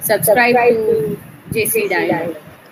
subscribe to JC Diamond.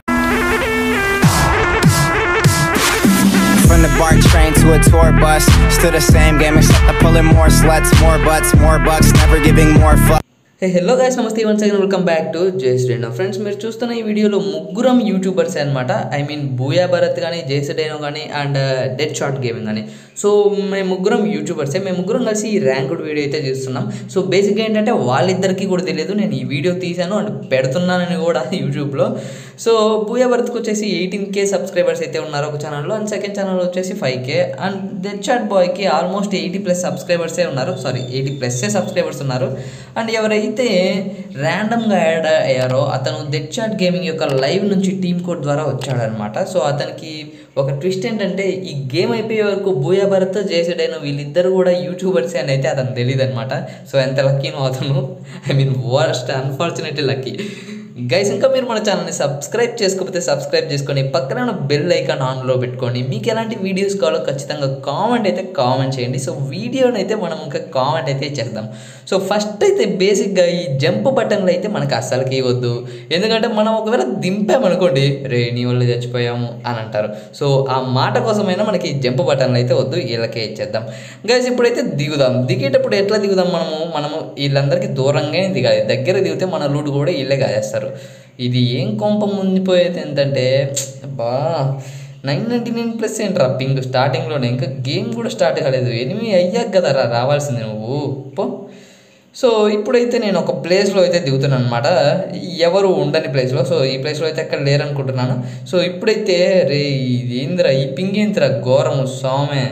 From the BART train to a tour bus, still the same game except I'm pulling more sluts, more butts, more bucks, never giving more fucks. Hey hello guys namaste once again welcome back to జయశ్రీనో friends మీరు చూస్తున్న ఈ వీడియోలో ముగ్గురం YouTubers అనమాట I mean Booyah Bharat కానీ జయశ్రీడైనో కానీ అండ్ డెడ్ షార్ట్ గేమింగ్ కానీ సో మేము ముగ్గురం యూట్యూబర్సే మేము ముగ్గురం కలిసి ఈ ర్యాంకుడ్ వీడియో అయితే చేస్తున్నాం సో బేసిక్గా ఏంటంటే వాళ్ళిద్దరికీ కూడా తెలియదు నేను ఈ వీడియో తీశాను అండ్ పెడుతున్నానని కూడా యూట్యూబ్లో సో బూయా భరత్కి వచ్చేసి ఎయిటీన్ కే సబ్స్క్రైబర్స్ అయితే ఉన్నారు ఒక ఛానల్లో అండ్ సెకండ్ ఛానల్ వచ్చేసి five K and dead chat బాయ్కి ఆల్మోస్ట్ ఎయిటీ ప్లస్ సబ్స్క్రైబర్సే ఉన్నారు సారీ ఎయిటీ ప్లస్సే సబ్స్క్రైబర్స్ ఉన్నారు అండ్ ఎవరైతే ర్యాండమ్గా యాడ్ అయ్యారో అతను డెడ్ చాట్ గేమింగ్ యొక్క లైవ్ నుంచి టీమ్ కోడ్ ద్వారా వచ్చాడనమాట సో అతనికి ఒక ట్విస్ట్ ఏంటంటే ఈ గేమ్ అయిపోయే వరకు బూయా భరత్ జేసడైన వీళ్ళిద్దరు కూడా యూట్యూబర్సే అని అయితే అతను తెలియదు అనమాట సో ఎంత లక్కీనో అతను I mean worst unfortunately lucky guys ఇంకా మీరు మన ఛానల్ని సబ్స్క్రైబ్ చేసుకోకపోతే సబ్స్క్రైబ్ చేసుకొని పక్కన ఉన్న బెల్ ఐకాన్ ఆన్లో పెట్టుకోండి మీకు ఎలాంటి వీడియోస్ కావాలో ఖచ్చితంగా కామెంట్ అయితే కామెంట్ చేయండి సో వీడియోని అయితే మనం ఇంకా కామెంట్ అయితే చేద్దాం సో ఫస్ట్ అయితే బేసిక్గా ఈ జంప్ బటన్లు అయితే మనకు అస్సలకి ఇవ్వద్దు ఎందుకంటే మనం ఒకవేళ దింపామనుకోండి రే నీ వల్ల చచ్చిపోయాము అని అంటారు సో ఆ మాట కోసమైనా మనకి ఈ జంప్ బటన్లు అయితే వద్దు వీళ్ళకే ఇచ్చేద్దాం గైస్ ఇప్పుడైతే దిగుదాం దిగేటప్పుడు ఎట్లా దిగుదాం మనము మనము వీళ్ళందరికీ దూరంగానే దిగాలి దగ్గర దిగితే మన లూటు కూడా వీళ్ళే కాజేస్తారు ఇది ఏం కొంప ముందిపోయేది ఏంటంటే బా నైన్ నైంటీ నైన్ ప్లస్ ఏంట్రా పింగ్ స్టార్టింగ్లోనే ఇంకా గేమ్ కూడా స్టార్ట్ కాలేదు ఎనిమిది అయ్యాక కదా రా రావాల్సింది నువ్వు పో సో ఇప్పుడైతే నేను ఒక ప్లేస్లో అయితే దిగుతున్నాను అనమాట ఎవరు ఉండని ప్లేస్లో సో ఈ ప్లేస్లో అయితే ఎక్కడ లేరనుకుంటున్నాను సో ఇప్పుడైతే రే ఇది ఏందిరా ఈ పింగ్ ఏందిరా ఘోరము సోమే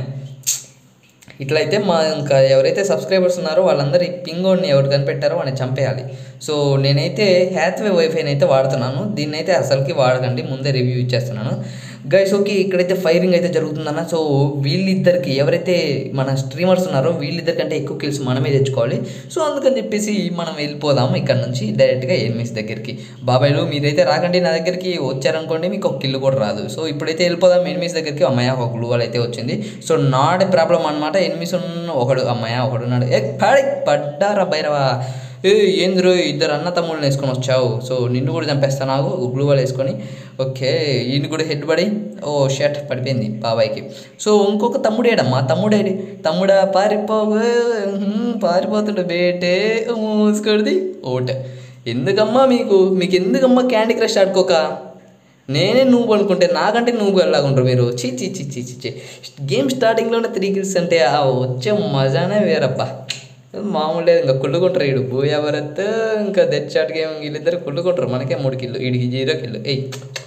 ఇట్లయితే మా ఇంకా ఎవరైతే సబ్స్క్రైబర్స్ ఉన్నారో వాళ్ళందరూ ఈ పింగోడ్ని ఎవరు కనిపెట్టారో వాడిని చంపేయాలి సో నేనైతే హ్యాత్వే వైఫైని అయితే వాడుతున్నాను దీన్ని అయితే అసలుకి వాడకండి ముందే రివ్యూ ఇచ్చేస్తున్నాను గైస్ ఓకే ఇక్కడైతే ఫైరింగ్ అయితే జరుగుతుందన్న సో వీళ్ళిద్దరికి ఎవరైతే మన స్ట్రీమర్స్ ఉన్నారో వీళ్ళిద్దరికంటే ఎక్కువ కిల్స్ మనమే తెచ్చుకోవాలి సో అందుకని చెప్పేసి మనం వెళ్ళిపోదాం ఇక్కడ నుంచి డైరెక్ట్గా ఎనిమిస్ దగ్గరికి బాబాయ్లు మీరైతే రాకండి నా దగ్గరికి వచ్చారనుకోండి మీకు ఒక కిల్లు కూడా రాదు సో ఇప్పుడైతే వెళ్ళిపోదాం ఎనిమిస్ దగ్గరికి అమ్మాయ ఒక గ్లూవల్ అయితే వచ్చింది సో నాట్ ప్రాబ్లం అనమాట ఎనిమిస్ ఉన్న ఒకడు అమ్మాయ ఒకడు ఉన్నాడు ఏ పడి పడ్డారా బైరవా ఏ ఏంద్రు ఇద్దరు అన్న తమ్ముళ్ళని వేసుకొని వచ్చావు సో నిన్ను కూడా చంపేస్తా నాకు గ్లూ వాల్ వేసుకొని ఓకే ఈయన కూడా హెడ్ పడి ఓ షర్ట్ పడిపోయింది బాబాయ్కి సో ఇంకొక తమ్ముడేడమ్మా తమ్ముడేడి తమ్ముడా పారిపో పారిపోతుండే బేటే మూసుకొడిది ఓట్ ఎందుకమ్మా మీకు మీకు ఎందుకమ్మా క్యాండీ క్రష్ ఆడుకోక నేనే నువ్వు అనుకుంటే నాకంటే నువ్వు వెళ్ళాగుంటారు మీరు చీ చీ చీ చీ చీ చీ గేమ్ స్టార్టింగ్లోనే త్రీ కిల్స్ అంటే ఆ వచ్చే మజానే వేరబ్బా మామూలు లేదు ఇంకా కుళ్ళుకుంటారు వీడు బూయా భరత్ ఇంకా డెడ్ షాట్ గేమ్ వీళ్ళిద్దరు కుళ్ళుకుంటారు మనకే మూడు కిల్లు వీడికి జీరో కిల్లు ఎయ్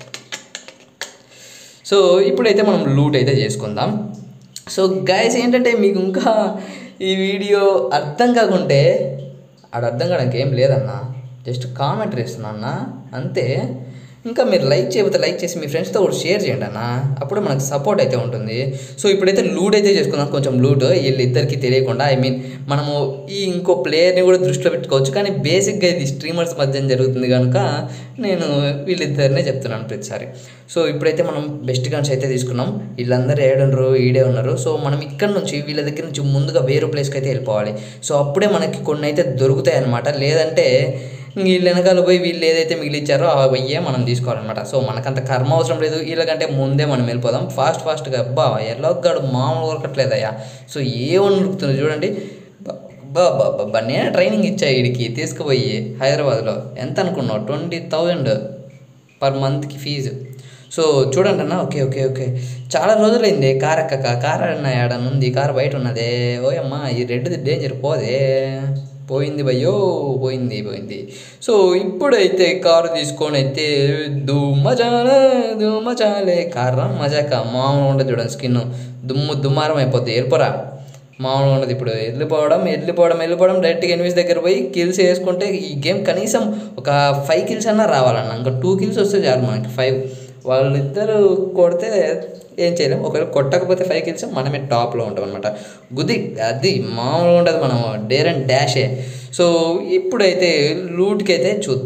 సో ఇప్పుడైతే మనం లూట్ అయితే చేసుకుందాం సో గాయస్ ఏంటంటే మీకు ఇంకా ఈ వీడియో అర్థం కాకుంటే ఆడ అర్థం కావడానికి ఏం లేదన్నా జస్ట్ కామెంట్ ఇస్తున్నా అన్న అంతే ఇంకా మీరు లైక్ చేయకపోతే లైక్ చేసి మీ ఫ్రెండ్స్తో కూడా షేర్ చేయండి అన్న అప్పుడు మనకు సపోర్ట్ అయితే ఉంటుంది సో ఇప్పుడైతే లూట్ అయితే చేసుకుందాం కొంచెం లూట్ వీళ్ళిద్దరికి తెలియకుండా ఐ మీన్ మనము ఈ ఇంకో ప్లేయర్ని కూడా దృష్టిలో పెట్టుకోవచ్చు కానీ బేసిక్గా ఇది స్ట్రీమర్స్ మధ్య జరుగుతుంది కనుక నేను వీళ్ళిద్దరినే చెప్తున్నాను ప్రతిసారి సో ఇప్పుడైతే మనం బెస్ట్ గన్స్ అయితే తీసుకున్నాం వీళ్ళందరూ ఏడున్నారు ఈడే ఉన్నారు సో మనం ఇక్కడ నుంచి వీళ్ళ దగ్గర నుంచి ముందుగా వేరే ప్లేస్కి అయితే వెళ్ళిపోవాలి సో అప్పుడే మనకి కొన్ని అయితే దొరుకుతాయి అనమాట లేదంటే వీళ్ళు వెనకాల పోయి వీళ్ళు ఏదైతే మిగిలిచ్చారో ఆ వెయ్యే మనం తీసుకోవాలన్నమాట సో మనకంత కర్మ అవసరం లేదు వీళ్ళకంటే ముందే మనం వెళ్ళిపోదాం ఫాస్ట్ ఫాస్ట్గా అబ్బా ఎల్లొగ్గాడు మామూలు ఉరకట్లేదయ్యా సో ఏమని ఉరుకుతుంది చూడండి బా బాబా నేనే ట్రైనింగ్ ఇచ్చా వీడికి తీసుకుపోయి హైదరాబాద్లో ఎంత అనుకున్నావు ట్వంటీ థౌజండ్ పర్ మంత్కి ఫీజు సో చూడండి అన్న ఓకే ఓకే ఓకే చాలా రోజులైంది కార్ ఎక్కక కార్ అన్న ఏడనుంది కార్ బయట ఉన్నదే ఓయమ్మ ఈ రెడ్ది డేంజర్ పోదే పోయింది భయ్యో పోయింది పోయింది సో ఇప్పుడైతే కారు తీసుకొని అయితే దుమ్మచాలే దుమ్మచాలే కారా మజాక మామూలు ఉండదు చూడండి స్కిన్ దుమ్ము దుమ్మారం అయిపోద్ది ఏర్పరా మామూలుగా ఉండదు ఇప్పుడు వెళ్ళిపోవడం వెళ్ళిపోవడం వెళ్ళిపోవడం డైరెక్ట్గా ఎనిమిస్ దగ్గర పోయి కిల్స్ వేసుకుంటే ఈ గేమ్ కనీసం ఒక ఫైవ్ కిల్స్ అన్నా రావాలన్న ఇంకా టూ కిల్స్ వస్తే చాలు మనకి ఫైవ్ వాళ్ళిద్దరు కొడితే ఏం చేయలేం ఒకవేళ కొట్టకపోతే ఫైవ్ కిల్స్ మనమే టాప్లో ఉంటాం అనమాట గుది అది మామూలుగా ఉండదు మనం డేర్ అండ్ డాషే సో ఇప్పుడైతే లూట్కి అయితే చూద్దాం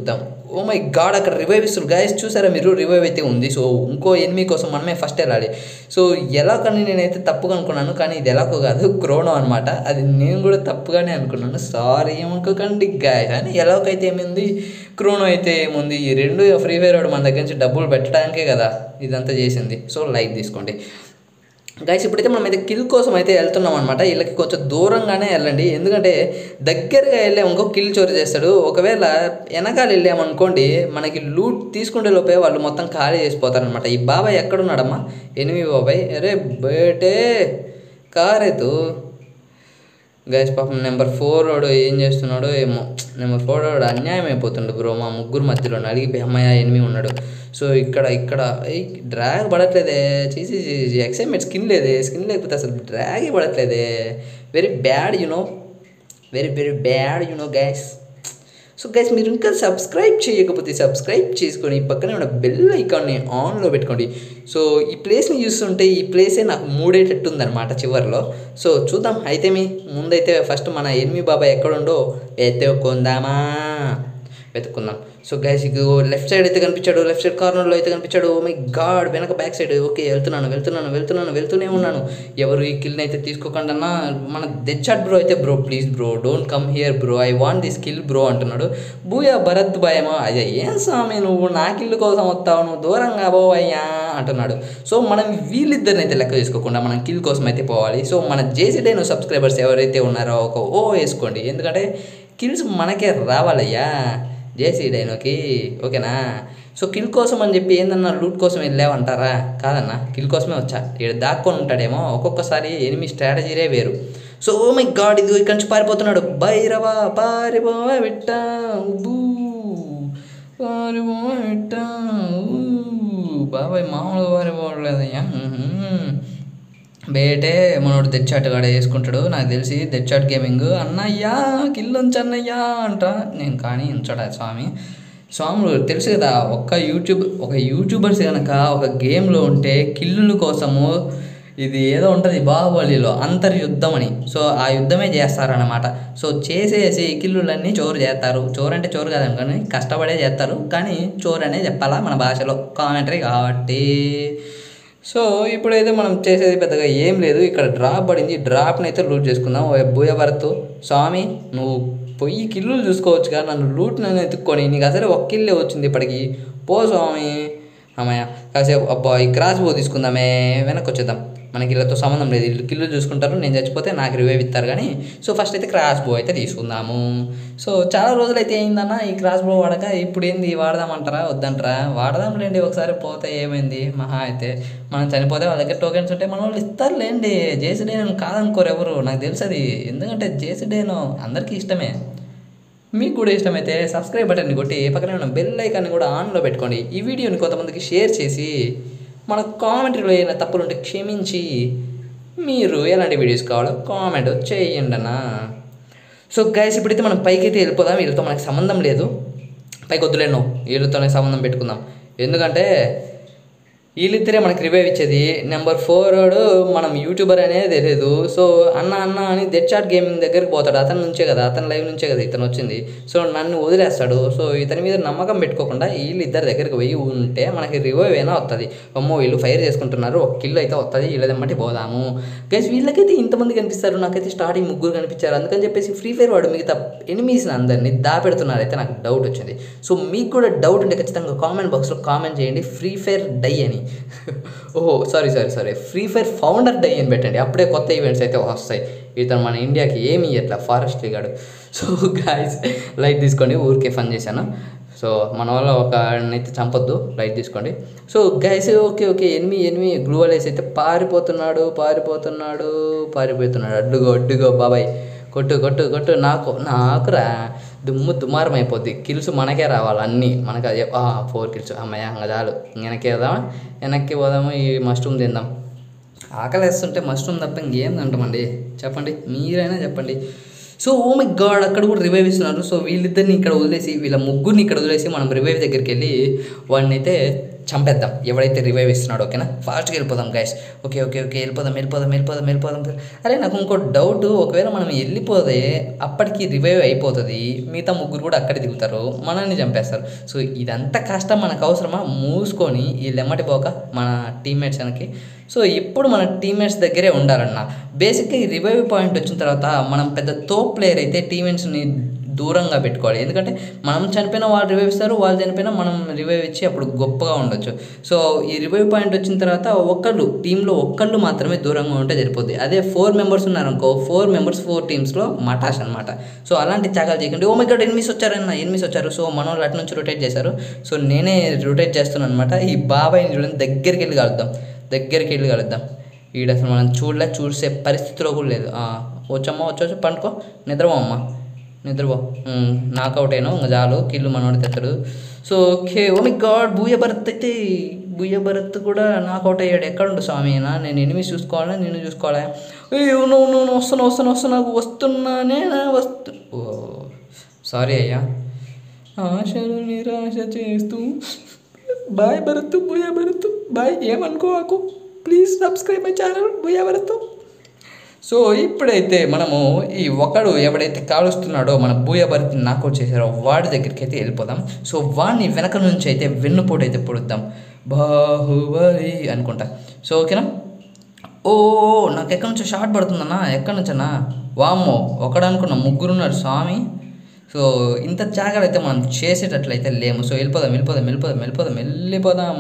ఓ మై గాడ్ అక్కడ రివైవ్ ఇస్తారు గైస్ చూసారా మీరు రివైవ్ అయితే ఉంది సో ఇంకో ఎనిమి కోసం మనమే ఫస్ట్ వెళ్ళాలి సో ఎలా కానీ నేనైతే తప్పుగా అనుకున్నాను కానీ ఇది ఎలాగో కాదు క్రోనో అనమాట అది నేను కూడా తప్పుగానే అనుకున్నాను సారీ ఏమనుకోకండి గాయస్ అని ఎలాగైతే ఏముంది క్రోనో అయితే ఏముంది ఈ రెండు ఫ్రీ ఫైర్ వాడు మన దగ్గర నుంచి డబ్బులు పెట్టడానికే కదా ఇదంతా చేసింది సో లైక్ తీసుకోండి గైస్ ఇప్పుడైతే మనం అయితే కిల్ కోసం అయితే వెళ్తున్నాం అనమాట వీళ్ళకి కొంచెం దూరంగానే వెళ్ళండి ఎందుకంటే దగ్గరగా వెళ్ళే ఇంకో కిల్ చోరీ చేస్తాడు ఒకవేళ వెనకాల వెళ్ళామనుకోండి మనకి లూట్ తీసుకుంటే లోపే వాళ్ళు మొత్తం ఖాళీ చేసిపోతారనమాట ఈ బాబాయ్ ఎక్కడున్నాడమ్మా ఎనిమి బాబాయ్ అరే బేటే కారేతు గైస్ పాపం నెంబర్ ఫోర్ వాడు ఏం చేస్తున్నాడో ఏమో నెంబర్ ఫోర్ వాడు అన్యాయం అయిపోతుండు బ్రో మా ముగ్గురు మధ్యలో అడిగిపోయి అమ్మాయి ఎనిమి ఉన్నాడు సో ఇక్కడ ఇక్కడ ఏయ్, డ్రాగ్ పడట్లేదే చేసి ఎక్సైట్మెంట్ స్కిన్ లేదే స్కిన్ లేకపోతే అసలు డ్రాగే పడట్లేదే very bad you know very very bad you know guys so guys మీరు ఇంకా సబ్స్క్రైబ్ చేయకపోతే సబ్స్క్రైబ్ చేసుకొని పక్కనే ఉన్న బెల్ ఐకాన్ని ఆన్లో పెట్టుకోండి సో ఈ ప్లేస్ని చూస్తుంటే ఈ ప్లేసే నాకు మూడేటట్టు ఉందన్నమాట చివరిలో సో చూద్దాం అయితే మీ ముందైతే ఫస్ట్ మన ఎనిమి బాబాయ్ ఎక్కడుండో వెతుక్కుందామా వెతుక్కుందాం సో గైస్ ఇక లెఫ్ట్ సైడ్ అయితే కనిపించాడు లెఫ్ట్ సైడ్ కార్నర్లో అయితే కనిపించాడు మై గాడ్ వెనక బ్యాక్ సైడ్ ఓకే వెళ్తున్నాను వెళ్తున్నాను వెళ్తున్నాను వెళ్తూనే ఉన్నాను ఎవరు ఈ కిల్ని అయితే తీసుకోకుండా అన్నా మన దెచ్చాట్ బ్రో అయితే bro please bro don't come here bro I want this kill bro అంటున్నాడు బూయా భరత్ భయమో అయ్యా ఏం స్వామి నువ్వు నా కిల్లు కోసం వస్తావు నువ్వు దూరంగా పోవయ్యా అంటున్నాడు సో మనం వీళ్ళిద్దరిని అయితే లెక్క చేసుకోకుండా మనం కిల్ కోసం అయితే పోవాలి సో మన జేసీడైన సబ్స్క్రైబర్స్ ఎవరైతే ఉన్నారో ఒక ఓ వేసుకోండి ఎందుకంటే కిల్స్ మనకే రావాలయ్యా జేసీ డైనోకి ఓకేనా సో కిల్ కోసం అని చెప్పి ఏందన్నా లూట్ కోసం వెళ్ళావంటారా కాదన్నా కిల్ కోసమే వచ్చా ఇక్కడ దాక్కొని ఉంటాడేమో ఒక్కొక్కసారి ఎనిమి స్ట్రాటజీరే వేరు సో ఓ మై గాడ్ ఇది ఇక్కడి నుంచి పారిపోతున్నాడు బైరవా పారిపో విట్ట బూ పారిపో విట్ట ఊ, బాబాయ్ మామూలుగా పారిపోవట్లేదయ్యా ఉహుం. బేటే మనోడు తెచ్చాటు కాడ వేసుకుంటాడు నాకు తెలిసి తెచ్చాటు గేమింగ్ అన్నయ్యా కిల్లు ఉంచన్నయ్యా అంట నేను కానీ ఉంచాడా స్వామి స్వాములు తెలుసు కదా ఒక్క యూట్యూబ్ ఒక యూట్యూబర్స్ కనుక ఒక గేమ్లో ఉంటే కిల్లుల కోసము ఇది ఏదో ఉంటుంది బాహుబలిలో అంతర్యుద్ధం అని సో ఆ యుద్ధమే చేస్తారన్నమాట సో చేసేసి కిల్లులన్నీ చోరు చేస్తారు చోరు అంటే చోరు కాదు కానీ కష్టపడే చేస్తారు కానీ చోరు అనే చెప్పాలా మన భాషలో కామెంటరీ కాబట్టి సో ఇప్పుడైతే మనం చేసేది పెద్దగా ఏం లేదు ఇక్కడ డ్రాప్ పడింది డ్రాప్ని అయితే లూట్ చేసుకుందాం ఓ బూయ భరత్ స్వామి నువ్వు పొయ్యి కిల్లులు చూసుకోవచ్చుగా నన్ను లూట్ నన్ను ఎత్తుక్కొని నీకు అసలే ఒక కిల్లే వచ్చింది ఇప్పటికి పో స్వామి అమ్మయ్య కాసేపు అబ్బా ఈ క్రాస్ బో తీసుకుందామే వెనక్కి వచ్చేద్దాం మనకి వీళ్ళతో సంబంధం లేదు వీళ్ళు కిల్లు చూసుకుంటారు నేను చచ్చిపోతే నాకు రివైవ్ ఇస్తారు కానీ సో ఫస్ట్ అయితే క్రాస్ బో అయితే తీసుకుందాము సో చాలా రోజులు అయితే అయిందన్న ఈ క్రాస్ బో వాడక ఇప్పుడు ఏంది వాడదామంటారా వద్దంటారా వాడదాంలేండి ఒకసారి పోతే ఏమైంది మహా అయితే మనం చనిపోతే వాళ్ళ దగ్గర టోకెన్స్ ఉంటే మన వాళ్ళు ఇస్తారులేండి జేసీ నేను కాదనుకోరు ఎవరు నాకు తెలుసు అది ఎందుకంటే జేసీ డేను అందరికీ ఇష్టమే మీకు కూడా ఇష్టమైతే సబ్స్క్రైబ్ బటన్ని కొట్టి పక్కన ఉన్న బెల్ ఐకాన్ని కూడా ఆన్లో పెట్టుకోండి ఈ వీడియోని కొంతమందికి షేర్ చేసి మన కామెంటరీలో ఏమైనా తప్పులు ఉంటే క్షమించి మీరు ఎలాంటి వీడియోస్ కావాలో కామెంట్ చేయండి అన్న సో గైస్ ఇప్పుడైతే మనం పైకి అయితే వెళ్ళిపోదాం వీళ్ళతో మనకు సంబంధం లేదు పైకి వద్దులేను వీళ్ళతోనే సంబంధం పెట్టుకుందాం ఎందుకంటే వీళ్ళిద్దరే మనకి రివైవ్ ఇచ్చేది నెంబర్ ఫోర్ వాడు మనం యూట్యూబర్ అనేది తెలియదు సో అన్న అన్న అని డెడ్ చాట్ గేమింగ్ దగ్గరికి పోతాడు అతని నుంచే కదా అతని లైవ్ నుంచే కదా ఇతను వచ్చింది సో నన్ను వదిలేస్తాడు సో ఇతని మీద నమ్మకం పెట్టుకోకుండా వీళ్ళిద్దరి దగ్గరికి పోయి ఉంటే మనకి రివైవ్ అయినా వస్తుంది అమ్మో వీళ్ళు ఫైర్ చేసుకుంటున్నారు ఒక కిల్ అయితే వస్తుంది వీళ్ళదమ్మటి పోదాము గైస్ వీళ్ళకైతే ఇంతమంది కనిపిస్తారు నాకైతే స్టార్టింగ్ ముగ్గురు కనిపించారు అందుకని చెప్పేసి ఫ్రీ ఫైర్ వాడు మిగతా ఎనిమీస్ని అందరినీ దాపెడుతున్నారు అయితే నాకు డౌట్ వచ్చింది సో మీకు కూడా డౌట్ ఉంటే ఖచ్చితంగా కామెంట్ బాక్స్లో కామెంట్ చేయండి ఫ్రీ ఫైర్ డై అని ఓహో sorry sorry sorry free fire founder die అని పెట్టండి అప్పుడే కొత్త ఈవెంట్స్ అయితే వస్తాయి ఇతను మన ఇండియాకి ఏమి ఇట్లా ఫారెస్ట్ లీగాడు సో గాయస్ లైట్ తీసుకోండి ఊరికే ఫన్ చేశాను సో మన వల్ల ఒక అయితే చంపొద్దు లైట్ తీసుకోండి so guys okay okay enemy enemy గ్లూవలేసి అయితే పారిపోతున్నాడు పారిపోతున్నాడు పారిపోతున్నాడు అడ్డుగో అడ్డుగో బాబాయ్ కొట్టు కొట్టు కొట్టు నాకు నాకురా దుమ్ము దుమారం అయిపోద్ది కిల్స్ మనకే రావాలి అన్నీ మనకు అదే ఫోర్ కిల్స్ అమ్మయ్య ఇంకా చాలు వెనక్కి వెళ్దామా వెనక్కి పోదాము ఈ మష్రూమ్ తిందాం ఆకలి వేస్తుంటే మష్రూమ్ తప్ప ఇంకేం తింటామండి చెప్పండి మీరైనా చెప్పండి సో ఓ మై గాడ్ అక్కడ కూడా రివైవ్ ఇస్తున్నారు సో వీళ్ళిద్దరిని ఇక్కడ వదిలేసి వీళ్ళ ముగ్గురిని ఇక్కడ వదిలేసి మనం రివైవ్ దగ్గరికి వెళ్ళి వాడిని అయితే చంపేద్దాం ఎవడైతే రివైవ్ ఇస్తున్నాడో ఓకేనా ఫాస్ట్గా వెళ్ళిపోదాం గైస్ ఓకే ఓకే ఓకే వెళ్ళిపోదాం వెళ్ళిపోదాం వెళ్ళిపోదాం వెళ్ళిపోదాం అరే నాకు ఇంకో డౌట్ ఒకవేళ మనం వెళ్ళిపోతే అప్పటికి రివైవ్ అయిపోతుంది మిగతా ముగ్గురు కూడా అక్కడే దిగుతారు మనల్ని చంపేస్తారు సో ఇదంతా కష్టం మనకు అవసరమా మూసుకొని ఈ లెమ్మటి పోక మన టీమ్మేట్స్ వెనక్కి సో ఇప్పుడు మన టీమ్మేట్స్ దగ్గరే ఉండాలన్న బేసిక్గా ఈ రివైవ్ పాయింట్ వచ్చిన తర్వాత మనం పెద్ద తో ప్లేయర్ అయితే టీమ్మేట్స్ని దూరంగా పెట్టుకోవాలి ఎందుకంటే మనం చనిపోయినా వాళ్ళు రివైవ్ ఇస్తారు వాళ్ళు చనిపోయినా మనం రివైవ్ ఇచ్చి అప్పుడు గొప్పగా ఉండొచ్చు సో ఈ రివైవ్ పాయింట్ వచ్చిన తర్వాత ఒక్కళ్ళు టీంలో ఒక్కళ్ళు మాత్రమే దూరంగా ఉంటే సరిపోద్ది అదే ఫోర్ మెంబర్స్ ఉన్నారనుకో ఫోర్ మెంబర్స్ ఫోర్ టీమ్స్లో మటాష్ అనమాట సో అలాంటి త్యాగాలు చేయకండి ఓ మై గడ్ ఎనిమిస్ వచ్చారన్న ఎనిమిస్ వచ్చారు సో మన వాళ్ళు అటు నుంచి రొటేట్ చేశారు సో నేనే రొటేట్ చేస్తున్నాను అనమాట ఈ బాబాయ్ని చూడండి దగ్గరికి వెళ్ళి కలుద్దాం దగ్గరికి వెళ్ళి కలుద్దాం ఈడ అసలు మనం చూడలే చూసే పరిస్థితిలో కూడా లేదు ఆ, వచ్చమ్మా వచ్చొచ్చు పండుకో నిద్రపో అమ్మా నిద్రపో నాకౌట్ అయినా ఇంకా చాలు కిల్లు మనోడు తెస్తాడు so okay oh my god booyah Bharat అయితే బూయ భరత్ కూడా నాకౌట్ అయ్యాడు ఎక్కడుండు స్వామి అయినా నేను ఎనిమిది చూసుకోవాలా నేను చూసుకోవాలా అయ్యో నువ్వు నువ్వు వస్తున్నా వస్తున్నా వస్తున్నా వస్తున్నానే నా వస్తు ఓ సారీ అయ్యా ఆశలు నిరాశ చేస్తూ boy Bharat booyah Bharat boy ఏమనుకోవాకు please subscribe my channel booyah Bharat so ఇప్పుడైతే మనము ఈ ఒకడు ఎవడైతే కాలుస్తున్నాడో మన బూయ భరత్ నాకు చేశారో వాడి దగ్గరికి అయితే వెళ్ళిపోదాం సో వాడిని వెనక నుంచి అయితే వెన్నుపోటు అయితే పొడుద్దాం బాహుబలి అనుకుంటా సో ఓకేనా ఓ నాకు ఎక్కడి నుంచో షార్ట్ పడుతుందన్నా ఎక్కడి నుంచన్నా వామ్మో ఒకడు అనుకున్నా ముగ్గురు ఉన్నారు స్వామి సో ఇంత జాగ్రత్త అయితే మనం చేసేటట్లయితే లేము సో వెళ్ళిపోదాం వెళ్ళిపోదాం వెళ్ళిపోదాం వెళ్ళిపోదాం వెళ్ళిపోదాం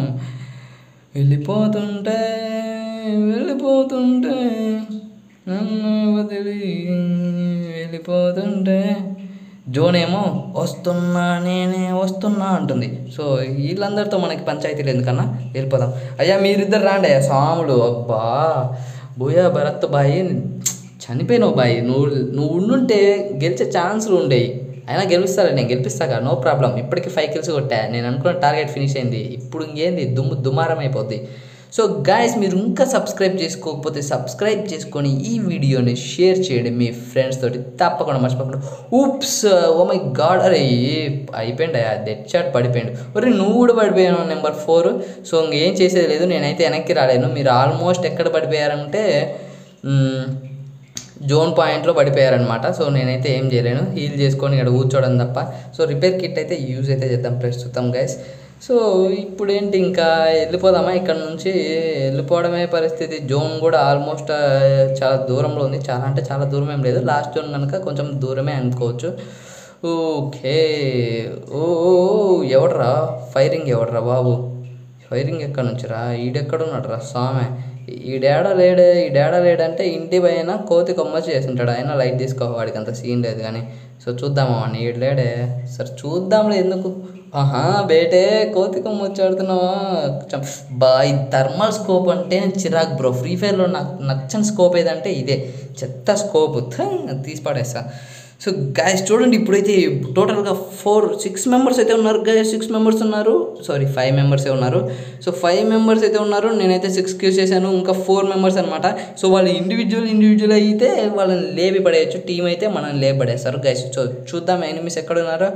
వెళ్ళిపోతుంటే వెళ్ళిపోతుంటే నన్ను వదిలి వెళ్ళిపోతుంటే జోన్ ఏమో వస్తున్నా నేనే వస్తున్నా అంటుంది సో వీళ్ళందరితో మనకి పంచాయతీలు ఎందుకన్నా వెళ్ళిపోదాం అయ్యా మీరిద్దరు రాండి అయ్యా స్వాములు అబ్బా బోయా భరత్ బాయి చనిపోయినావు బాయి నువ్వు నువ్వు ఉండుంటే గెలిచే ఛాన్సులు ఉండేవి అయినా గెలుస్తాలే నేను గెలిపిస్తాగా నో ప్రాబ్లం ఇప్పటికి ఫైవ్ కిల్స్ కొట్టా నేను అనుకున్న టార్గెట్ ఫినిష్ అయింది ఇప్పుడు ఇంకేంది దుమ్ము దుమారం అయిపోద్ది సో గాయస్ మీరు ఇంకా సబ్స్క్రైబ్ చేసుకోకపోతే సబ్స్క్రైబ్ చేసుకొని ఈ వీడియోని షేర్ చేయండి మీ ఫ్రెండ్స్ తోటి తప్పకుండా మర్చిపోకుండా ఊప్స్ ఓ మై గాడ్ అరే అయిపోయింది డెడ్ షాట్ పడిపోయింది ఒరే నువ్వు కూడా పడిపోయాను నెంబర్ ఫోర్ సో ఇంకేం చేసేది లేదు నేనైతే వెనక్కి రాలేను మీరు ఆల్మోస్ట్ ఎక్కడ పడిపోయారంటే మ్, జోన్ పాయింట్లో పడిపోయారనమాట సో నేనైతే ఏం చేయలేను హీల్ చేసుకొని ఇక్కడ కూర్చోవడం తప్ప సో రిపేర్ కిట్ అయితే యూజ్ అయితే చేద్దాం ప్రస్తుతం గైస్ సో ఇప్పుడు ఏంటి ఇంకా వెళ్ళిపోదామా ఇక్కడ నుంచి వెళ్ళిపోవడమే పరిస్థితి జోన్ కూడా ఆల్మోస్ట్ ఆ, చాలా దూరంలో ఉంది చాలా అంటే చాలా దూరం ఏం లేదు లాస్ట్ జోన్ కనుక కొంచెం దూరమే అనుకోవచ్చు ఓకే ఓ ఓ, ఓ, ఎవడ్రా ఫైరింగ్ ఎవడ్రా బాబు ఫైరింగ్ ఎక్కడి నుంచి రా ఈడెక్కడ ఉన్నాడు రా స్వామి ఈ డాడ లేడే ఈ డాడ లేడంటే ఇంటి పైన కోతి కొమ్మ చేసింటాడు ఆయన లైట్ తీసుకో వాడికి అంత సీన్ లేదు కానీ సో చూద్దామా వాడిని ఈడు లేడే సరే చూద్దాంలే ఎందుకు ఆహా బేటే కోతి కొమ్మ వచ్చి ఆడుతున్నావా చం- బా ఈ థర్మల్ స్కోప్ అంటే చిరాకు బ్రో ఫ్రీ ఫైర్లో నాకు నచ్చని స్కోప్ ఏదంటే ఇదే చెత్త స్కోప్ తీసి పడేస్తా సో గాయస్ చూడండి ఇప్పుడైతే టోటల్గా ఫోర్ సిక్స్ మెంబర్స్ అయితే ఉన్నారు గాయస్ సిక్స్ మెంబర్స్ ఉన్నారు సారీ ఫైవ్ మెంబర్సే ఉన్నారు సో ఫైవ్ మెంబర్స్ అయితే ఉన్నారు నేనైతే సిక్స్ క్యూస్ చేశాను ఇంకా ఫోర్ మెంబర్స్ అనమాట సో వాళ్ళు ఇండివిజువల్ ఇండివిజువల్ అయితే వాళ్ళని లేపి పడేయచ్చు టీం అయితే మనల్ని లేపి పడేస్తారు గైస్ సో చూద్దాం ఎనిమిస్ ఎక్కడ ఉన్నారో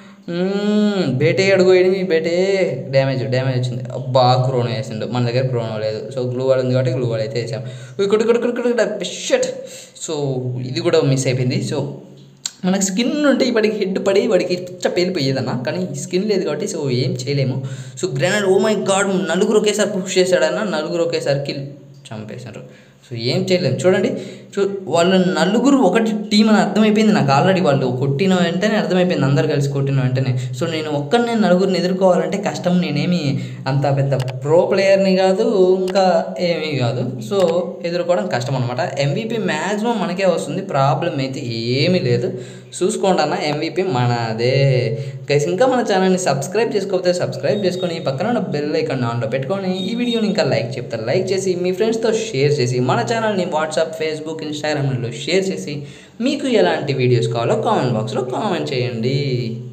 మ్మ్, బేటే అడుగు ఎనిమి బేటే డ్యామేజ్ డ్యామేజ్ వచ్చింది అబ్బా క్రోనో వేసిండు మన దగ్గర క్రోనో లేదు సో గ్లూ వాల్ ఉంది కాబట్టి గ్లూ వాల్ అయితే వేసాం ఇక్కడ ఇక్కడ ఇక్కడ ఇక్కడ షట్ సో ఇది కూడా మిస్ అయిపోయింది సో మనకు స్కిన్ ఉంటే ఇప్పటికి హెడ్ పడి వాడికి పిచ్చ పేలిపోయేదన్న కానీ స్కిన్ లేదు కాబట్టి సో ఏం చేయలేము so grenade oh my god నలుగురు ఒకేసారి పుష్ చేశాడన్న నలుగురు ఒకేసారి కిల్ చంపేశారు సో ఏం చేయలేము చూడండి చూ వాళ్ళ నలుగురు ఒకటి టీం అని అర్థమైపోయింది నాకు ఆల్రెడీ వాళ్ళు కొట్టిన వెంటనే అర్థమైపోయింది అందరు కలిసి కొట్టిన వెంటనే సో నేను ఒక్కరిని నలుగురిని ఎదుర్కోవాలంటే కష్టం నేనేమి అంత పెద్ద ప్రో ప్లేయర్ని కాదు ఇంకా ఏమీ కాదు సో ఎదుర్కోవడం కష్టం అనమాట ఎంవీపీ మ్యాక్సిమం మనకే వస్తుంది ప్రాబ్లం అయితే ఏమీ లేదు చూసుకోండి అన్న ఎంవీపీ మనదే గైస్ ఇంకా మన ఛానల్ని సబ్స్క్రైబ్ చేసుకోకపోతే సబ్స్క్రైబ్ చేసుకొని పక్కన ఉన్న బెల్ ఐకాన్ ఆన్లో పెట్టుకొని ఈ వీడియోని ఇంకా లైక్ చెప్తారు లైక్ చేసి మీ ఫ్రెండ్స్తో షేర్ చేసి మన ఛానల్ని వాట్సాప్ ఫేస్బుక్ ఇన్స్టాగ్రామ్లో షేర్ చేసి మీకు ఎలాంటి వీడియోస్ కావాలో కామెంట్ బాక్స్లో కామెంట్ చేయండి